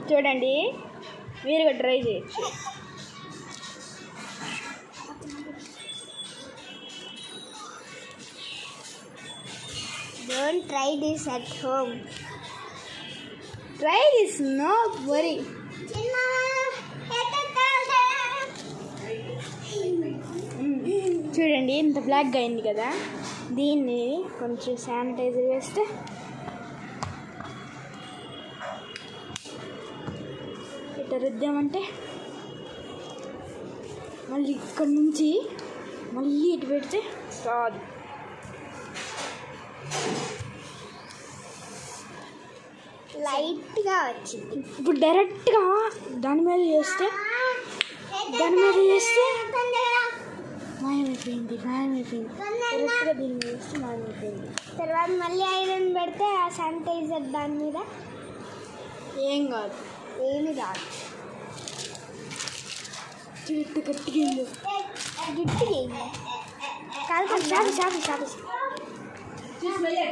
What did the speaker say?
చూడండి మీరు కూడా ట్రై చేయొచ్చు don't try this at home try this no worry చూడండి ఇంత బ్లాక్గా అయింది కదా దీన్ని కొంచెం శానిటైజర్ వేస్తే ఇట్లా రుద్దామంటే మళ్ళీ ఇక్కడ నుంచి మళ్ళీ ఇటు పెడితే రాదు లైట్గా వచ్చింది ఇప్పుడు డైరెక్ట్గా దాని మీద చేస్తే దాని మీద చేస్తే మాయమైపోయింది మాయమైపోయింది డైరెక్ట్గా దీని మీద చేస్తే మాయమైపోయింది తర్వాత మళ్ళీ ఐరన్ పెడితే ఆ శానిటైజర్ దాని మీద ఏం కాదు ఏమి రాదు చెట్టు గట్టిగా అయింది. జుట్టు కాదు షాపు షాపు షాపు